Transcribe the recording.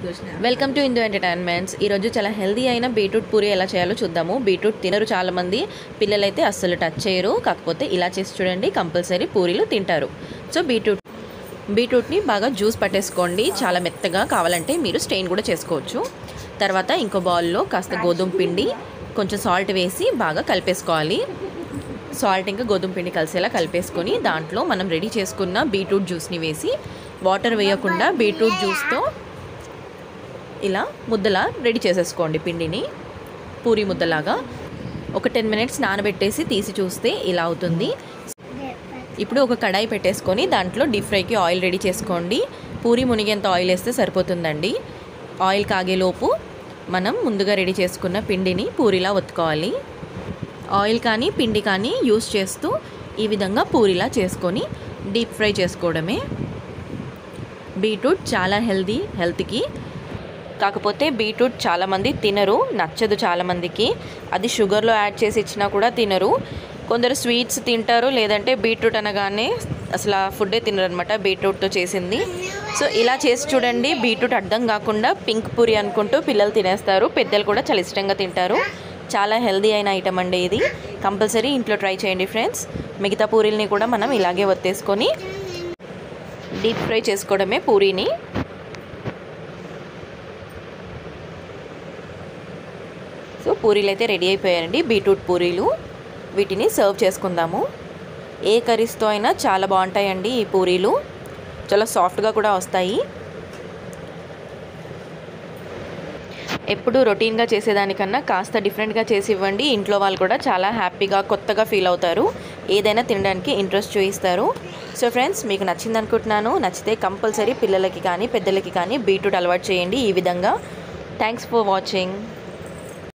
welcome to Indu entertainments ఈరోజు చాలా healthy అయిన బీట్రూట్ పూరి ఎలా చేయాలో చూద్దాము బీట్రూట్ తినరు చాలామంది పిల్లలైతే అస్సలు టచ్ చేయరు కాకపోతే ఇలా చేసి చూడండి కంపల్సరీ పూరీలు తింటారు సో బీట్రూట్ బీట్రూట్ని బాగా జ్యూస్ పట్టేసుకోండి చాలా మెత్తగా కావాలంటే మీరు స్టెయిన్ కూడా చేసుకోవచ్చు తర్వాత ఇంకో బౌల్లో కాస్త గోధుమ పిండి కొంచెం సాల్ట్ వేసి బాగా కలిపేసుకోవాలి సాల్ట్ ఇంకా గోధుమ పిండి కలిసేలా కలిపేసుకొని దాంట్లో మనం రెడీ చేసుకున్న బీట్రూట్ జ్యూస్ని వేసి వాటర్ వేయకుండా బీట్రూట్ జ్యూస్తో ఇలా ముద్దలా రెడీ చేసేసుకోండి పిండిని పూరి ముద్దలాగా ఒక టెన్ మినిట్స్ నానబెట్టేసి తీసి చూస్తే ఇలా అవుతుంది ఇప్పుడు ఒక కడాయి పెట్టేసుకొని దాంట్లో డీప్ ఫ్రైకి ఆయిల్ రెడీ చేసుకోండి పూరి మునిగేంత ఆయిల్ వేస్తే సరిపోతుందండి ఆయిల్ కాగేలోపు మనం ముందుగా రెడీ చేసుకున్న పిండిని పూరిలా ఒత్తుకోవాలి ఆయిల్ కానీ పిండి కానీ యూస్ చేస్తూ ఈ విధంగా పూరిలా చేసుకొని డీప్ ఫ్రై చేసుకోవడమే బీట్రూట్ చాలా హెల్దీ హెల్త్కి కాకపోతే బీట్రూట్ చాలామంది తినరు నచ్చదు చాలామందికి అది షుగర్లో యాడ్ చేసి ఇచ్చినా కూడా తినరు కొందరు స్వీట్స్ తింటారు లేదంటే బీట్రూట్ అనగానే అసలు ఆ ఫుడ్డే తినరు అనమాట బీట్రూట్తో చేసింది సో ఇలా చేసి చూడండి బీట్రూట్ అర్థం కాకుండా పింక్ పూరి అనుకుంటూ పిల్లలు తినేస్తారు పెద్దలు కూడా చాలా ఇష్టంగా తింటారు చాలా హెల్దీ అయిన ఐటమ్ అండి ఇది కంపల్సరీ ఇంట్లో ట్రై చేయండి ఫ్రెండ్స్ మిగతా పూరీల్ని కూడా మనం ఇలాగే ఒత్తేసుకొని డీప్ ఫ్రై చేసుకోవడమే పూరీని సో పూరీలు అయితే రెడీ అయిపోయాయండి బీట్రూట్ పూరీలు వీటిని సర్వ్ చేసుకుందాము ఏ కర్రీస్తో అయినా చాలా బాగుంటాయండి ఈ పూరీలు చాలా సాఫ్ట్గా కూడా వస్తాయి ఎప్పుడు రొటీన్గా చేసేదానికన్నా కాస్త డిఫరెంట్గా చేసి ఇవ్వండి ఇంట్లో వాళ్ళు కూడా చాలా హ్యాపీగా కొత్తగా ఫీల్ అవుతారు ఏదైనా తినడానికి ఇంట్రెస్ట్ చూపిస్తారు సో ఫ్రెండ్స్ మీకు నచ్చింది అనుకుంటున్నాను నచ్చితే కంపల్సరీ పిల్లలకి కానీ పెద్దలకి కానీ బీట్రూట్ అలవాటు చేయండి ఈ విధంగా థ్యాంక్స్ ఫర్ వాచింగ్